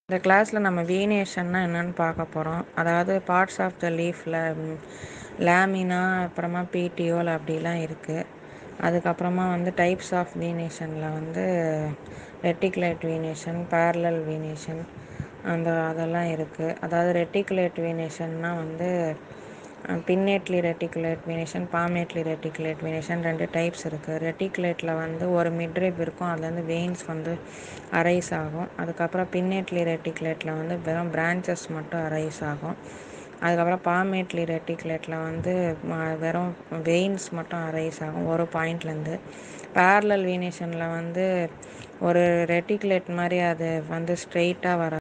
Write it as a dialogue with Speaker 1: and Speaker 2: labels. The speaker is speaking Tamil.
Speaker 1: இந்த கிளாஸ்ல நம்ம வீனேஷன்னா என்னன்னு பார்க்க போகிறோம் அதாவது பார்ட்ஸ் ஆஃப் த லீஃப்ல லேமினா அப்புறமா பீட்டியோல் அப்படிலாம் இருக்குது அதுக்கப்புறமா வந்து டைப்ஸ் ஆஃப் வீனேஷனில் வந்து ரெட்டிகுலேட் வீனேஷன் பேரலல் வீனேஷன் அந்த அதெல்லாம் இருக்குது அதாவது ரெட்டிகுலேட் வீனேஷன்னா வந்து pinnately reticulate venation palmately reticulate venation ரெண்டு டைப்ஸ் இருக்குது ரெட்டிகுலேட்டில் வந்து ஒரு மிட்ரிப் இருக்கும் அதுலேருந்து வெயின்ஸ் வந்து அரைஸ் ஆகும் அதுக்கப்புறம் பின்னேட்லி ரெட்டிகுலேட்டில் வந்து வெறும் பிரான்ச்சஸ் மட்டும் அரைஸ் ஆகும் அதுக்கப்புறம் பாமேட்லி ரெட்டிகுலேட்டில் வந்து வெறும் வெயின்ஸ் மட்டும் அரைஸ் ஆகும் ஒரு பாயிண்ட்லேருந்து பேரலல் வீனேஷனில் வந்து ஒரு ரெட்டிகுலேட் மாதிரி அது வந்து ஸ்ட்ரெயிட்டாக வர